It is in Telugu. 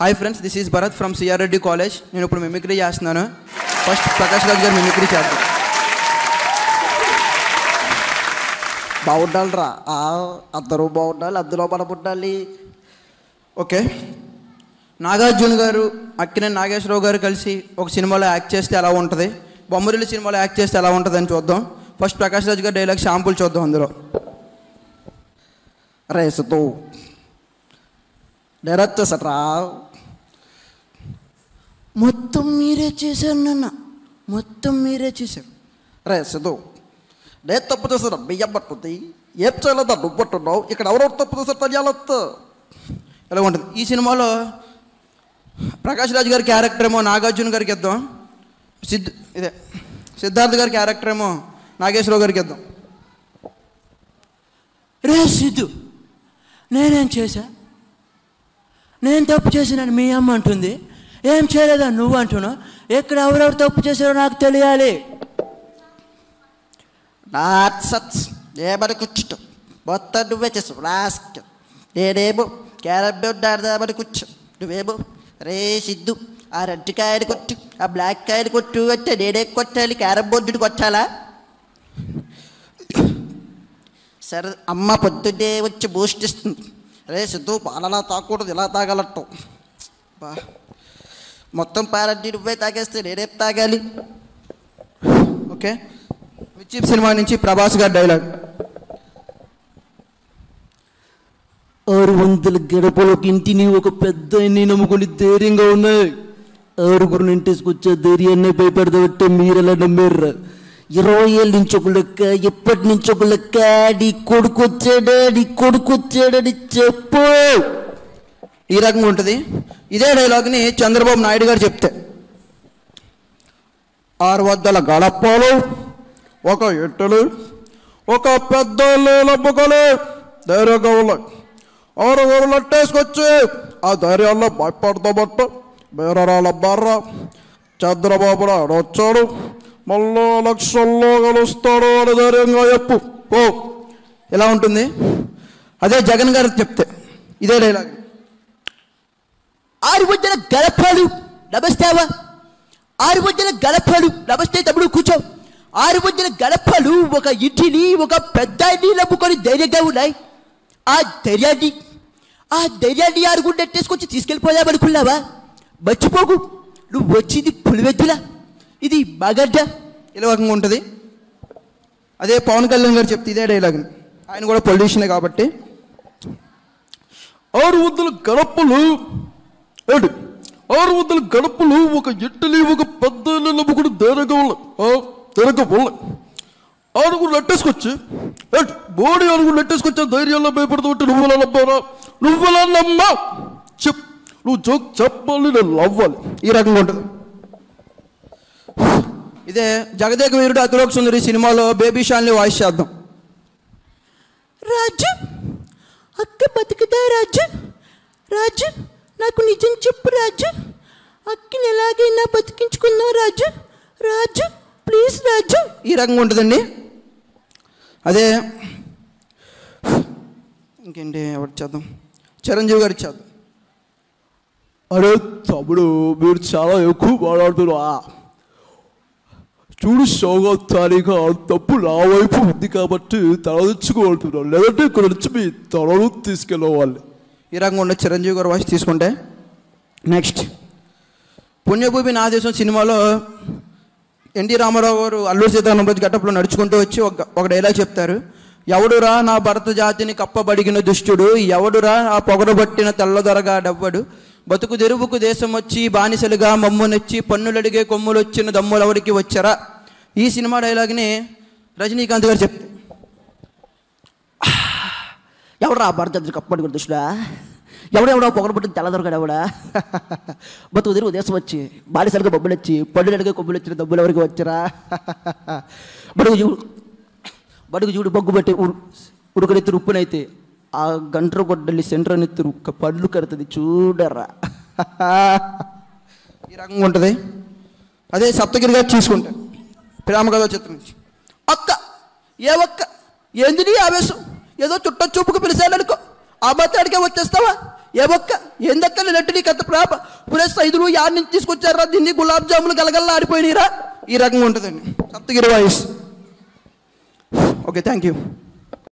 hi friends this is Bharat from CR Reddy college నేను ఇప్పుడు మిమిక్రీ చేస్తున్నాను ఫస్ట్ ప్రకాష్ రాజ్ గారు మిమిక్రీ చేద్దాం బాగుండాలిరా ఆ, అందరూ బాగుండాలి అందులో మనం ఉండాలి ఓకే నాగార్జున గారు అక్కినే నాగేశ్వరరావు గారు కలిసి ఒక సినిమాలో యాక్ట్ చేస్తే ఎలా ఉంటుంది బొమ్మరిల్లు సినిమాలో యాక్ట్ చేస్తే ఎలా ఉంటుంది అని చూద్దాం ఫస్ట్ ప్రకాష్ రాజ్ గారు డైలాగ్ షాంపుల్ చూద్దాం అందులో రేసుతూ నేను వచ్చేసట్రా మొత్తం మీరే చేశారు నాన్న మొత్తం మీరే చేశారు రేసుతూ నేను తప్పు చేసిన బియ్యం పట్టుద్ది ఏం చేయలేదా నువ్వు పట్టున్నావు ఇక్కడ ఎవరెవరు తప్పు చేశారు తెలియాలొద్దు ఎలా ఉంటుంది ఈ సినిమాలో ప్రకాష్ రాజ్ గారి క్యారెక్టర్ ఏమో నాగార్జున గారికి ఇద్దాం సిద్ధ్ ఇదే సిద్ధార్థ్ గారి క్యారెక్టర్ ఏమో నాగేశ్వరరావు గారికి ఇద్దాం రే సిద్ధు నేనేం చేశా నేను తప్పు చేసినాను మీ అమ్మ అంటుంది ఏం చేయలేదా నువ్వు అంటున్నావు ఎక్కడ ఎవరెవరు తప్పు చేశారో నాకు తెలియాలి నాట్ సచ్ ఏమని కూర్చుంటావు మొత్తం నువ్వే చేసావు లాస్ట్ నేనేమో క్యారమ్ ఆడదామని కూర్చో నువ్వేమో రే సిద్ధు ఆ రెడ్ కాయని కొట్టు ఆ బ్లాక్ కాయని కొట్టు అంటే నేనే కొట్టాలి క్యారమ్ బోర్డుని కొట్టాలా సరే అమ్మ పొద్దున్నే వచ్చి బూస్ట్ ఇస్తుంది రే సిద్ధు పాలలా తాగకూడదు ఇలా తాగలట్టు బా మొత్తం పాలన్నీ నువ్వే తాగేస్తే నేనేం తాగాలి ఓకే మిర్చి సినిమా నుంచి ప్రభాస్ గారి డైలాగ్ ఆరు వందల గడపలోకి ఇంటిని ఒక పెద్ద అన్ని నమ్ముకొని ధైర్యంగా ఉన్నాయి ఆరుగురు నింటేసుకొచ్చే ధైర్యాన్ని భయపడదబట్టే మీరెలా నమ్మారు ఇరవై ఏళ్ళ నుంచి ఒక లెక్క ఎప్పటి నుంచి ఒక లెక్క నీ కొడుకు వచ్చాడా నీ కొడుకు వచ్చాడని చెప్పు ఈ రకంగా ఉంటుంది ఇదే డైలాగ్ని చంద్రబాబు నాయుడు గారు చెప్తే ఆరు వందల గడపలు ఒక ఎట్టులు ఒక పెద్ద లబ్బుకలు ధైర్యంగా ఉన్నాయి ఆరుగురు లట్టేసుకొచ్చి ఆ ధైర్యాల్లో భయపడతామట్ట బీరరాల బర్ర చంద్రబాబు నాయుడు వచ్చాడు మళ్ళా లక్షల్లో కలుస్తాడు అని ధైర్యంగా చెప్పు ఓ ఇలా ఉంటుంది అదే జగన్ గారు చెప్తే ఇదే డైలాగ్ ఆరు వందల గడపలు నమస్తేవా ఆరు వందల గడపలు నమస్తే తమ్ముడు కూర్చో ఆరు వందల గడపలు ఒక ఇంటిని ఒక పెద్ద నమ్ముకొని ధైర్యంగా ఉన్నాయి ఆ ధైర్యాన్ని ఆ ధైర్యాన్ని ఆరుగురు నెట్టేసుకొచ్చి తీసుకెళ్ళిపోదామనుకున్నావా మర్చిపోకు నువ్వు వచ్చింది పులివెద్దులా ఇది మగడ్డ ఇలా రకంగా ఉంటుంది అదే పవన్ కళ్యాణ్ గారు చెప్తే ఇదే డైలాగ్ ఆయన కూడా పొల్యూషనే కాబట్టి ఆరు వందల గడపలు ఏంటి ఆరు వందల గడపలు ఒక ఇట్టలి ఒక పెద్ద నమ్ముకుని ధైర్యంగా ఉన్నాయి ఆ, ధైర్యంగా ఉన్నాయి ఆరుగురు లట్టేసుకొచ్చి ఏంటి బోడి ఆరుగురు లట్టేసుకొచ్చి ఆ ధైర్యాల్లో భయపడుతుంటే నువ్వులా నమ్మారా నువ్వులా నమ్మా చెప్ నువ్వు జోక్ చెప్పాలి నేను నవ్వాలి ఈ రకంగా ఉంటుంది ఇదే జగదేక వీరుడు అతిలోక సుందరి సినిమాలో బేబీ షాల్ని వాయిస్ చేద్దాం రాజు అక్క బతుకుదా రాజు రాజు నాకు నిజం చెప్పు రాజు అక్కని ఎలాగైనా బతికించుకుందాం రాజు రాజు ప్లీజ్ రాజు ఈ రకంగా ఉంటుందండి అదే ఇంకేంటి ఎవరు చేద్దాం చిరంజీవి గారికి చేద్దాం అరే తమ్ముడు మీరు చాలా ఎక్కువ మాట్లాడుతున్నా చూడు సౌగత్యానిగా తప్పు నా వైపు ఉంది కాబట్టి తలదించుకోవాలంటున్నాను లేదంటే ఇక్కడ నుంచి మీ తలను తీసుకెళ్ళవాలి ఈ రకంగా ఉండే చిరంజీవి గారు వాయిస్ తీసుకుంటే నెక్స్ట్ పుణ్యభూమి నా దేశం సినిమాలో ఎన్టీ రామారావు గారు అల్లూరు సీతారామరాజు గట్టపులో నడుచుకుంటూ వచ్చి ఒక ఒక డైలాగ్ చెప్తారు ఎవడురా నా భరత జాతిని కప్పబడిగిన దుష్టుడు ఎవడురా ఆ పొగడబట్టిన తెల్లదొరగా డవ్వడు బతుకు తెరువుకు దేశం వచ్చి బానిసలుగా మమ్మునొచ్చి పన్నులడిగే కొమ్ములొచ్చిన దమ్ములెవరికి వచ్చారా ఈ సినిమా డైలాగ్ని రజనీకాంత్ గారు చెప్తే ఎవడా భరతద్రి కప్పటి కూడా దుష్టుడా ఎవడెవడో పొగడబట్టిన తెల్లదొరగాడు ఎవడా బతుకు తిరుగు దేశం వచ్చి బాలిసలుగా బొబ్బులు వచ్చి పండుగ అడిగే కొబ్బులు వచ్చిన డబ్బులు ఎవరికి వచ్చారా బడుగు చూడు బడుగు చూడు బొగ్గు బట్టి ఉడకనెత్తురు ఉప్పునైతే ఆ గంటర గొడ్డలి సెంటర్ నెత్తురు పళ్ళు కడుతుంది చూడరా ఈ రకంగా ఉంటుంది అదే సప్తగిరి గారు తీసుకుంటారు ప్రేమ కథ చిత్రం నుంచి అక్క ఏ ఒక్క ఏంది నీ ఆవేశం ఏదో చుట్ట చూపుకు పిలిచాడనుకో ఆ మాతాడికే వచ్చేస్తావా ఏ బొక్క ఏందక్క లడ్డు నీకు అంత ప్రాప ప్లస్ ఐదులు యాడ్ నుంచి తీసుకొచ్చారా దీన్ని గులాబ్ జాములు గలగల్లా ఆడిపోయినారా ఈ రకంగా ఉంటుందండి Saptagiri voice okay thank you